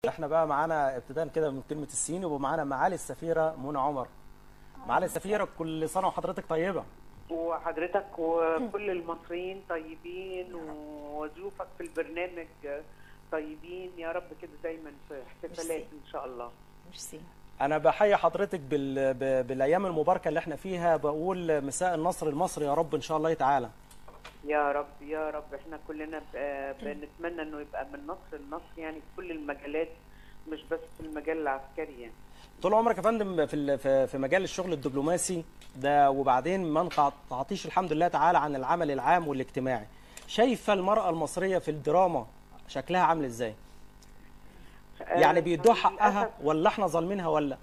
احنا بقى معانا ابتداء كده من كلمه السين يبقى معانا معالي السفيره منى عمر معالي السفيره كل سنه وحضرتك طيبه وحضرتك وكل المصريين طيبين وضيوفك في البرنامج طيبين يا رب كده دايما في احتفالات ان شاء الله ميرسي انا بحيي حضرتك بال... ب... بالايام المباركه اللي احنا فيها بقول مساء النصر المصري يا رب ان شاء الله تعالى يا رب يا رب احنا كلنا ب- بنتمنى انه يبقى من نصر لنصر يعني في كل المجالات مش بس في المجال العسكري يعني طول عمرك يا فندم في ال- في في مجال الشغل الدبلوماسي ده وبعدين ما انقطعتيش الحمد لله تعالى عن العمل العام والاجتماعي شايفه المراه المصريه في الدراما شكلها عامل ازاي يعني بيدوها حقها للأسف ولا احنا ظالمينها ولا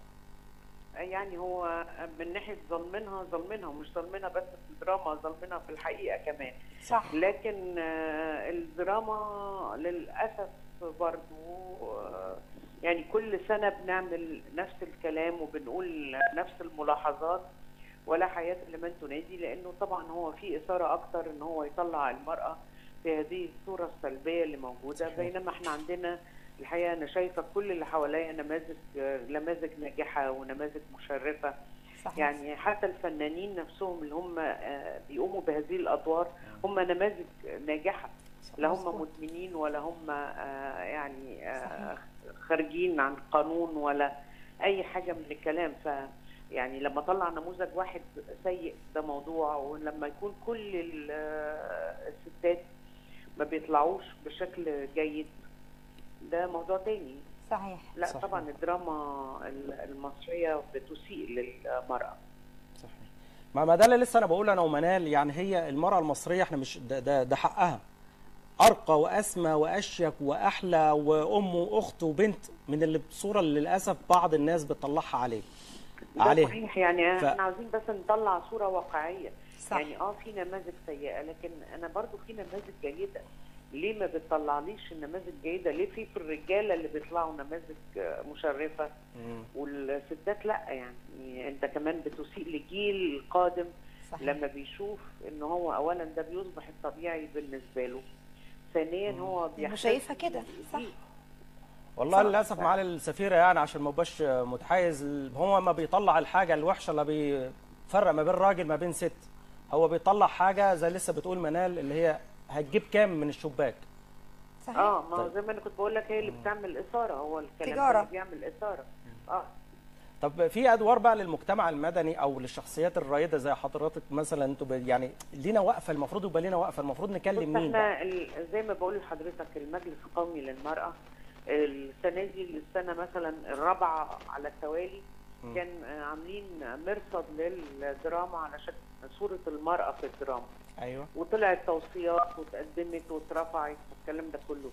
يعني هو من ناحيه ظلمينها ظلمينها ومش ظلمينها بس في الدراما ظلمينها في الحقيقه كمان صح لكن آه، الدراما للاسف برضو آه، يعني كل سنه بنعمل نفس الكلام وبنقول نفس الملاحظات ولا حياه لمن تنادي لانه طبعا هو في اثاره اكتر ان هو يطلع المراه في هذه الصوره السلبيه اللي موجوده صحيح. بينما احنا عندنا الحقيقه انا شايفه كل اللي حواليا نماذج آه، نماذج ناجحه ونماذج مشرفه صحيح يعني حتى الفنانين نفسهم اللي هم آه، بيقوموا بهذه الادوار هم نماذج ناجحه لا هم مظبوط. مدمنين ولا هم آه، يعني آه، خارجين عن قانون ولا اي حاجه من الكلام ف يعني لما طلع نموذج واحد سيء ده موضوع ولما يكون كل ال- آه، الستات ما بيطلعوش بشكل جيد ده موضوع تاني صحيح لا صحيح. طبعا الدراما المصريه بتسيء للمراه صحيح ما ما ده اللي لسه انا بقول انا ومنال يعني هي المراه المصريه احنا مش ده, ده, ده حقها ارقى واسمى واشيك واحلى وام واخت وبنت من اللي الصوره اللي للاسف بعض الناس بتطلعها عليه ده عليها صحيح يعني ف- احنا عاوزين بس نطلع صوره واقعيه صح. يعني اه في نماذج سيئه لكن انا برضو في نماذج جيده ليه ما بتطلعليش النماذج جيده ليه في في الرجاله اللي بيطلعوا نماذج آه، مشرفه مم. والستات لا يعني انت كمان بتسيء لجيل القادم صحيح لما بيشوف ان هو اولا ده بيصبح الطبيعي بالنسبه له ثانيا هو بيحتاج شايفها كده، صح. والله صح. للاسف معالي السفيره يعني عشان ما ابقاش متحيز هو ما بيطلع الحاجه الوحشه اللي بيفرق ما بين راجل ما بين ست هو بيطلع حاجه زي لسه بتقول منال اللي هي هتجيب كام من الشباك صحيح اه ما هو طيب. زي ما انا كنت بقول لك هي اللي بتعمل اثاره هو الكلام تجارة. ده اللي بيعمل اثاره اه طب في ادوار بقى للمجتمع المدني او للشخصيات الرائده زي حضرتك مثلا انتوا ب- يعني لينا وقفه المفروض يبقى لينا وقفه المفروض نكلم بص مين بقى؟ احنا ال- زي ما بقول لحضرتك المجلس القومي للمرأة السنة دي السنة مثلا الرابعة على التوالي مم. كان آه، عاملين مرصد للدراما على شكل صورة المرأة في الدراما ايوه وطلعت توصيات وتقدمت واترفعت والكلام ده كله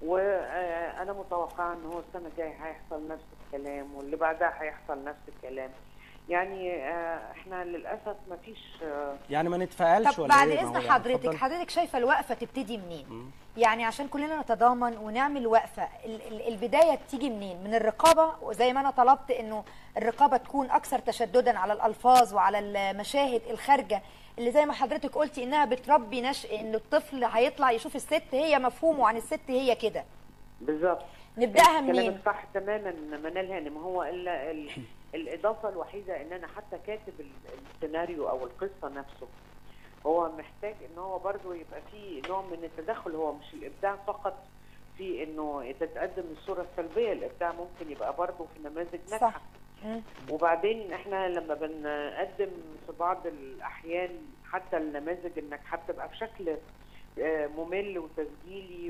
وانا متوقعه ان هو السنه الجايه هيحصل نفس الكلام واللي بعدها هيحصل نفس الكلام يعني آه، احنا للاسف ما فيش يعني ما نتفائلش طب ولا بعد إيه؟ ما اذن هو يعني حضرتك اتفضل. حضرتك شايفه الوقفه تبتدي منين يعني عشان كلنا نتضامن ونعمل وقفه ال- ال- البدايه تيجي منين من الرقابه وزي ما انا طلبت انه الرقابه تكون اكثر تشددا على الالفاظ وعلى المشاهد الخارجه اللي زي ما حضرتك قلتي انها بتربي نشء ان الطفل هيطلع يشوف الست هي مفهومه عن الست هي كده بالظبط نبداها كلامك منين صح تماما منال هانم هو ال ال الاضافه الوحيده ان انا حتى كاتب ال- السيناريو او القصه نفسه هو محتاج ان هو برضه يبقى فيه نوع من التدخل هو مش الابداع فقط في انه تتقدم الصوره السلبيه الابداع ممكن يبقى برضه في نماذج ناجحه صح مم. وبعدين احنا لما بنقدم في بعض الاحيان حتى النماذج الناجحه بتبقى بشكل آه، ممل وتسجيلي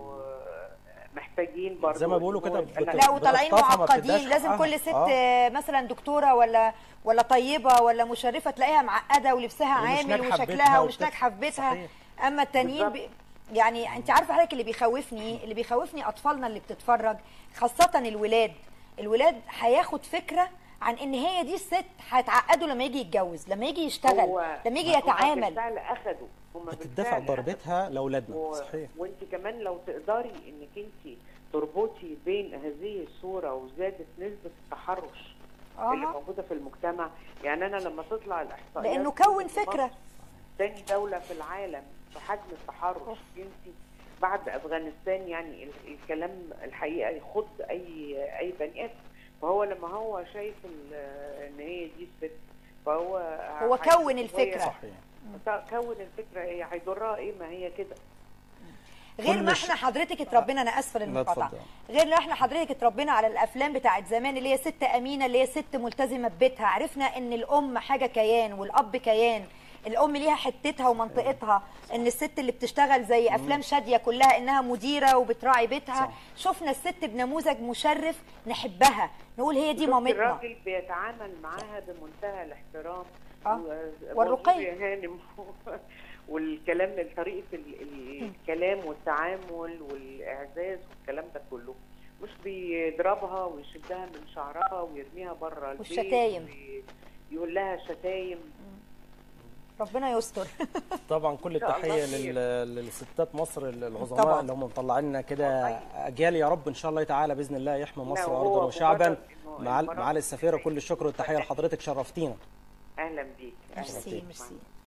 ومحتاجين برضه زي ما بيقولوا إن هو كده يبقى بت- لها- لا وطالعين بتخطفها ما معقدين بتداش لازم حقها. كل ست آه. آه. مثلا دكتوره ولا ولا طيبه ولا مشرفه تلاقيها معقده ولبسها ومش عامل ناجحة في وشكلها بيتها ومش وبت- ناجحه في بيتها صحيح. اما التانيين بالظبط. بي يعني انت عارفه حضرتك اللي بيخوفني اللي بيخوفني اطفالنا اللي بتتفرج خاصه الولاد الولاد هياخد فكره عن ان هي دي الست هيتعقدوا لما يجي يتجوز لما يجي يشتغل هو- لما يجي هم يتعامل بالفعل اخدوا هم بتدفع بالفعل ضربتها لاولادنا و... صحيح وانت كمان لو تقدري انك انت تربطي بين هذه الصوره وزادت نسبه التحرش اللي اه موجوده في المجتمع يعني انا لما تطلع الاحصائيات لانه كون في مصر فكره تاني دوله في العالم في حجم التحرش الجنسي بعد افغانستان يعني ال- الكلام الحقيقه يخض اي اي بني ادم فهو لما هو شايف ال- ان هي دي الست فهو هو هيشوف كون هي- الفكرة. صحيح كون الفكره ايه هيضرها ايه ما هي كده غير كل ما ش- احنا حضرتك اتربينا انا اسفه لا، للمقاطعه اتفضل. غير ما احنا حضرتك اتربينا على الافلام بتاعت زمان اللي هي ست امينه اللي هي ست ملتزمه ببيتها عرفنا ان الام حاجه كيان والاب كيان الام ليها حتتها ومنطقتها ان الست اللي بتشتغل زي افلام شاديه كلها انها مديره وبتراعي بيتها صح. شفنا الست بنموذج مشرف نحبها نقول هي دي شفت مامتنا الراجل بيتعامل معاها بمنتهى الاحترام آه. و- والرقي. موضوع يا هانم والكلام طريقه ال- ال- الكلام والتعامل والاعزاز والكلام ده كله مش بيضربها ويشدها من شعرها ويرميها بره البيت والشتايم. وي- يقول لها شتايم ربنا يستر طبعا كل إن شاء الله التحيه خير. لل- للستات مصر العظماء طبعا. اللي هم مطلعين لنا كده اجيال يا رب ان شاء الله تعالى باذن الله يحمي لا، مصر وهو ارضا وشعبا مجرد إنه مع المرأة معالي السفيره كل الشكر والتحيه لحضرتك شرفتينا اهلا بيك أهلاً ميرسي بيك. ميرسي